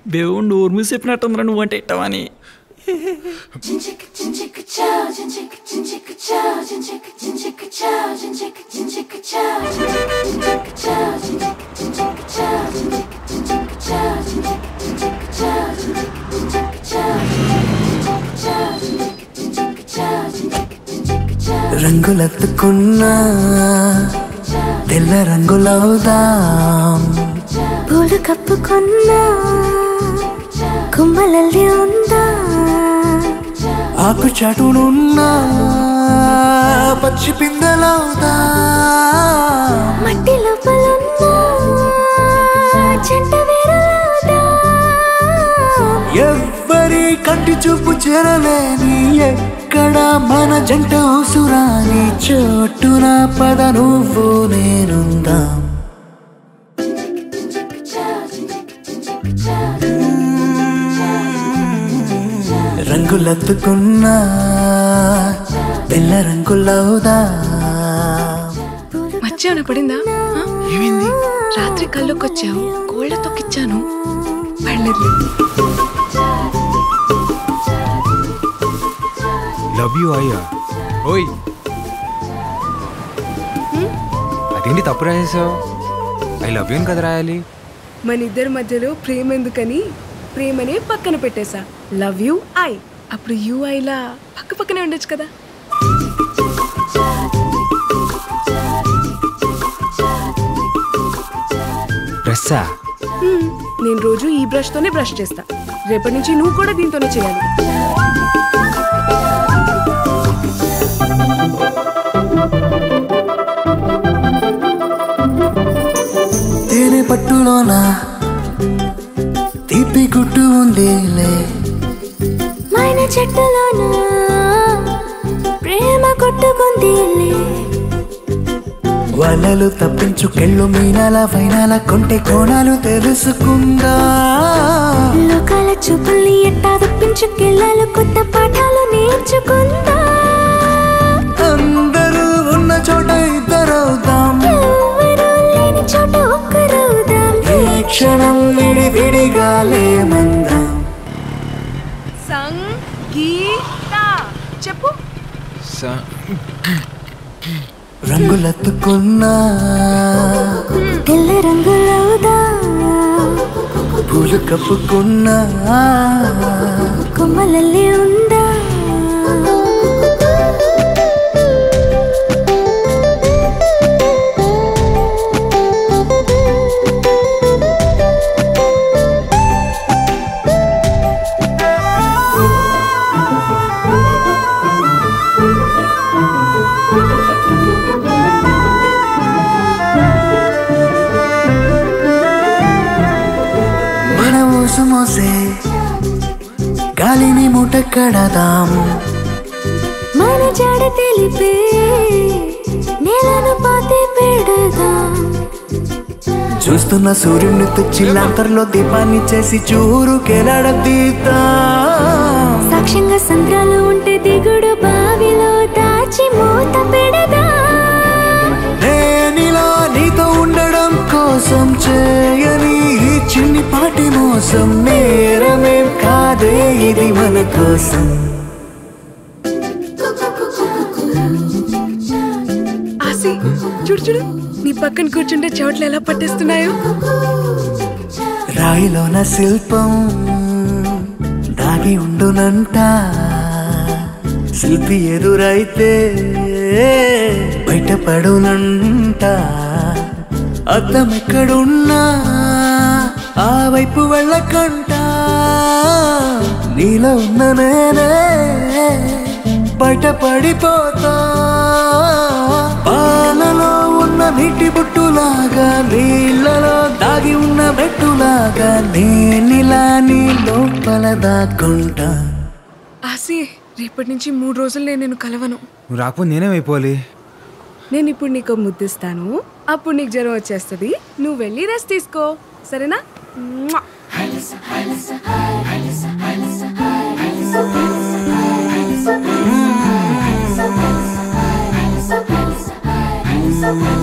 దేవుడు నోరు మూసి చెప్పినట్టుందిరా నువ్వు అంటే ఇట్టవని రంగులెత్తుకున్నా తెల్ల రంగులవుదాం పూలు కప్పుకున్నా కుమ్మలల్లి ఉందా ఆకు చాటునున్నా పచ్చి పిందెలవుదా మట్టి లోపలున్నా చెంట వేరులాదా ఎవ్వరి కంటి చూపు చేరలేని ఎక్కడ మన జంట ఉసురాని చోటున పద నువ్వు నేనుందాం రంగులెత్తుకున్నా తెల్ల రంగులవుదా మధ్య ఏమైనా పడిందా ఆ? ఏమైంది రాత్రి కళ్ళొకొచ్చావు కోళ్ళ తొక్కిచ్చాను పడలేదు లవ్ యూ అయ్యా ఓయ్ అదేంటి తప్పు రాసేసావు ఐ లవ్ యూ అని కదా రాయాలి మన ఇద్దరి మధ్యలో ప్రేమ ఎందుకని ప్రేమనే పక్కన పెట్టేశా లవ్ యూ ఐ అప్పుడు యూ ఐలా పక్క పక్కనే ఉండొచ్చు కదా డ్రెస్సా హ్మ్, నేను రోజు ఈ బ్రష్ తోనే బ్రష్ చేస్తా రేపటి నుంచి నువ్వు కూడా దీంతోనే చేయాలి తేనె పట్టులోన తీపి గుట్టు ఉందిలే మైన చెట్టులోన ప్రేమ కొట్టుకుందిలే వలలు తప్పించు కెళ్ళు మీనాల వైనాల కొంటె కోణాలు తెలుసుకుందా లోకాల చూపుల్ని ఎట్టా తప్పించుకెళ్ళాలి కొత్త పాఠాలు నేర్చుకుందా అందరూ ఉన్న చోట ఇద్దరవుదాం ఎవరూ లేని చోట ఒక్కరవుదాం ఈ క్షణం విడి విడిగా లేమందాం సంగీత చెప్పు రంగులెత్తుకున్నా తెల్ల రంగులవుదా పూలు కప్పుకున్నా కొమ్మలల్లి ఉందా మన ఊసు మోసే గాలిని మూట కడదాం మన జాడ తెలిపే నేలను పాతి పెడదాం చూస్తున్న సూర్యుడిని తెచ్చి లాంతర్లో దీపాన్ని చేసి చూరు కెలాడదీద్దాం సాక్ష్యంగా సంద్రాలు ఉంటే దిగుడు బావిలో దాచి మూత పెడదా నేనిలా నీతో ఉండడం కోసం చేయని ఈ చిన్ని పాటి మోసం నేరమేం కాదే ఇది మన కోసం ఆసి చూడు చూడు నీ పక్కన కూర్చుంటే చోట్లు ఎలా పట్టేస్తున్నాయో రాయిలోన శిల్పం దాగి ఉండునంట శిల్పి ఎదురైతే బయటపడునంట అద్దం ఎక్కడున్నా ఆ వైపు వెళ్ళకంట నీలో ఉన్న నేనే బయటపడిపోతా పాలలో ఉన్న నీటి బుట్టులాగా నీళ్ళలో దాగి ఉన్న మెట్టులాగా నేనిలా నీ లోపల దాక్కుంటా ఆసి రేపటి నుంచి మూడు రోజులు నేను నిన్ను కలవను నువ్వు రాకపోతే నేనేమైపోవాలి నేను ఇప్పుడు నీకు ముద్దిస్తాను అప్పుడు నీకు జ్వరం వచ్చేస్తుంది నువ్వు వెళ్ళి రెస్ట్ తీసుకో సరేనా మ్వా. Thank you.